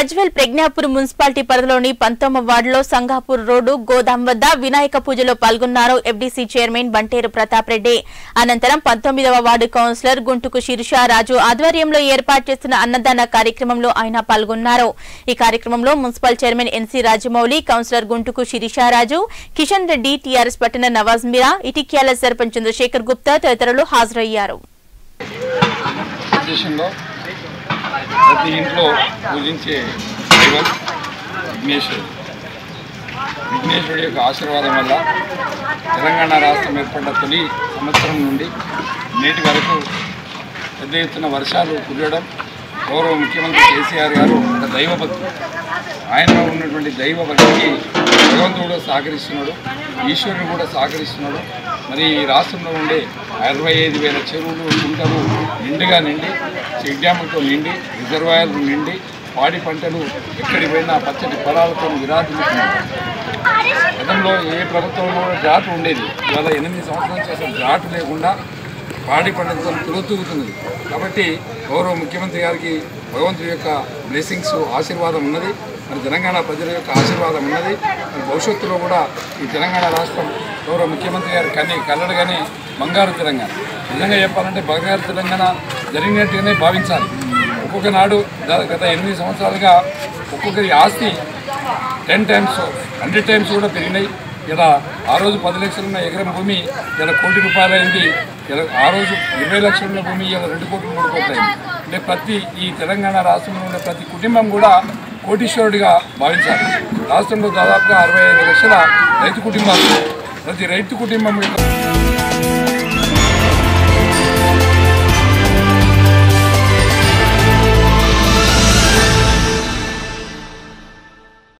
Gajwel Pragnapur municipality పరిధిలోని పంతొమ్మిది వార్డులో సంగాపూర్ రోడ్డు గోదాం వద్ద వినాయక పూజలో పాల్గొన్నారు ఎఫ్డీసీ చైర్మన్ బంటేరు ప్రతాప్ రెడ్డి అనంతరం పంతొమ్మిదవ వార్డు కౌన్సిలర్ గుంటుకు శిరీష రాజు ఆధ్వర్యంలో ఏర్పాటు చేస్తున్న అన్నదాన కార్యక్రమంలో ఆయన పాల్గొన్నారు ఈ కార్యక్రమంలో municipal chairman NC Rajamouli councillor Guntuku Sirisha Raju Kishan Reddy TRS పట్టణ నవాజ్ మీరా ఇటిక్యాల సర్పంచ్ చంద్రశేఖర్ గుప్తా తదితరులు హాజరయ్యారు దేశంలో ప్రతి ఇంట్లో పూజించే దైవం విఘ్నేశ్వరుడు విఘ్నేశ్వరుడి యొక్క ఆశీర్వాదం వల్ల తెలంగాణ రాష్ట్రం ఏర్పడ్డ తొలి సంవత్సరం నుండి నేటి వరకు పెద్ద ఎత్తున వర్షాలు కురవడం గౌరవ ముఖ్యమంత్రి కేసీఆర్ గారు ఒక దైవభక్తుడు ఆయనలో ఉన్నటువంటి దైవ భక్తికి భగవంతుడు కూడా సహకరిస్తున్నాడు ఈశ్వరుడు కూడా సహకరిస్తున్నాడు మరి ఈ రాష్ట్రంలో ఉండే అరవై ఐదు వేల చెరువులు కుంటలు నిండుగా నిండి చెక్ డ్యాములతో నిండి రిజర్వాయర్లు నిండి పాడి పంటలు ఎక్కడి పోయినా పచ్చటి పొలాలతో విరాజిల్లుతున్నాయి గతంలో ఏ ప్రభుత్వంలో కూడా జాటు ఉండేది ఇవాళ ఎనిమిది సంవత్సరాల నుంచి అసలు జాటు లేకుండా పాడి పంటలతో తులతూగుతున్నది కాబట్టి గౌరవ ముఖ్యమంత్రి గారికి భగవంతుడి యొక్క బ్లెస్సింగ్స్ ఆశీర్వాదం ఉన్నది మరి తెలంగాణ ప్రజల యొక్క ఆశీర్వాదం ఉన్నది మరి భవిష్యత్తులో కూడా ఈ తెలంగాణ రాష్ట్రం గౌరవ ముఖ్యమంత్రి గారి కని కల్లడగానే బంగారు తెలంగాణ నిజంగా చెప్పాలంటే బంగారు తెలంగాణ జరిగినట్టుగానే భావించాలి ఒక్కొక్క నాడు ద- గత ఎనిమిది సంవత్సరాలుగా ఒక్కొక్కరి ఆస్తి టెన్ టైమ్స్ హండ్రెడ్ టైమ్స్ కూడా పెరిగినాయి ఇలా ఆ రోజు పది లక్షలు ఉన్న ఎకరం భూమి ఇలా కోటి రూపాయలు అయింది ఇలా ఆ రోజు ఇరవై లక్షలు ఉన్న భూమి ఇలా రెండు కోట్లు మూడు కోట్లు అయింది అంటే ప్రతి ఈ తెలంగాణ రాష్ట్రంలో ఉన్న ప్రతి కుటుంబం కూడా కోటీశ్వరుడిగా భావించాలి రాష్ట్రంలో దాదాపుగా అరవై ఐదు లక్షల రైతు కుటుంబాలు ప్రతి రైతు కుటుంబం యొక్క